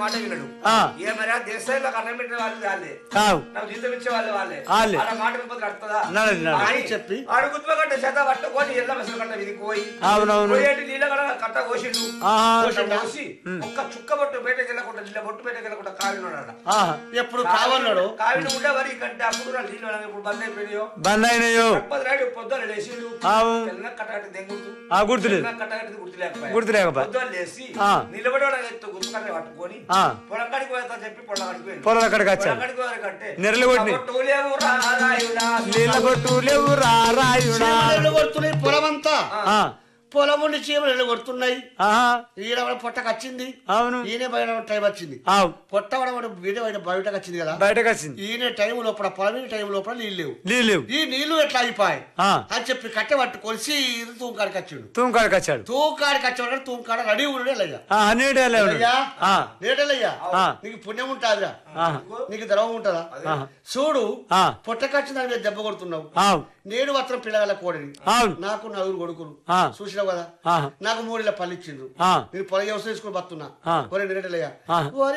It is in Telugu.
మాట వినడు ఆ. ఏ మరి దేశాల్లో అన్నం పెట్టిన వాళ్ళు వాళ్ళే కావు నాకు జీతం ఇచ్చే వాళ్ళు వాళ్ళే వాళ్ళే. ఆడ మాట వినకపోతే నడుతుందా నడదు, నడదు. అని చెప్పి. ఆడు గుర్తుపగట్ట చేత పట్టుకొని ఎల్ల మెసలు కట్ట విదికి పోయి అవునవును. పోయేటి నీళ్ళ కడ కట్ట కోసిండు ఆహా. కోసి పోసి ఒక్క చుక్క బొట్టు బయటకు వెళ్ళకుండా నీళ్ళ బొట్టు బయటకు వెళ్ళకుండా కావినాడు ఆహా. ఎప్పుడు కావన్నాడు కావిన ఉండే వరి కంటే అప్పుడు నా నీళ్ళు అనగా ఇప్పుడు బంద్ అయిపోయినాయో బంద్ అయినాయో పది నాడు పొద్దున్న లేచిండు ఆవు. తెల్ల కట్టగట్టి దెంగుతూ ఆ గుర్తులేదు తెల్ల కట్టగట్టి గుర్తు లేకపోయా గుర్తులేకపోయా. పొద్దున్న లేచి ఆ. నిలబడి ఎత్తు గుర్తు కట్ట పట్టుకొని ఆ. పొలంకాడికి పోతా చెప్పి పొలంకాడికి పోయిండు పొలం అక్కడికి వచ్చాడు పొలంకాడికి పోయారంటే నెరలు కొట్టినాయి. "ఆ బొట్టు లేవు రా రాయుడా." నీళ్ళ కొట్టు లేవు రారాయుడా చీమలు కొడుతున్నాయి పొలం అంతా ఆ. పొలం ఉండి చీమలు కొడుతున్నాయి ఆహా. ఈయన వాడి పొట్టకు వచ్చింది అవును ఈయన బయట టైం వచ్చింది ఆవు పొట్ట వాడు వాడు వీడే వాడి బయటకు వచ్చింది కదా బయటకు వచ్చింది ఈయన టైం లోపల పొలం టైం లోపల నీళ్ళు లేవు నీళ్ళు లేవు ఈ నీళ్లు ఎట్లా అయిపోయాయి ఆ. అని చెప్పి కట్టె పట్టుకొని సీరు తూంకాడికి వచ్చిండు తూంకాడికి వచ్చాడు తూంకాడికి వచ్చాడు తూంకాడ రెడీ ఉండే లేయ్యా ఆ, నీడే లేవు అయ్యా ఆ. నేటలయ్యా ఆ. నీకు పుణ్యం ఉంటుందిరా ఆహా. నీకు ద్రవం ఉంటుందా ఆహా. చూడు ఆ. పొట్టకచ్చిన దాని మీద దెబ్బ కొడుతున్నావు ఆవు నేను మాత్రం పిల్లగాళ్ళ కోడని అవును నాకు నలుగురు కొడుకులు ఆ. చూసినావు కదా ఆహా. నాకు మూడిల పళ్ళు ఇచ్చిండ్రు ఆ. నేను పొల వ్యవసాయం చేసుకుని బతున్నా ఆ. కొన్ని నేటలయ్యా ఆ.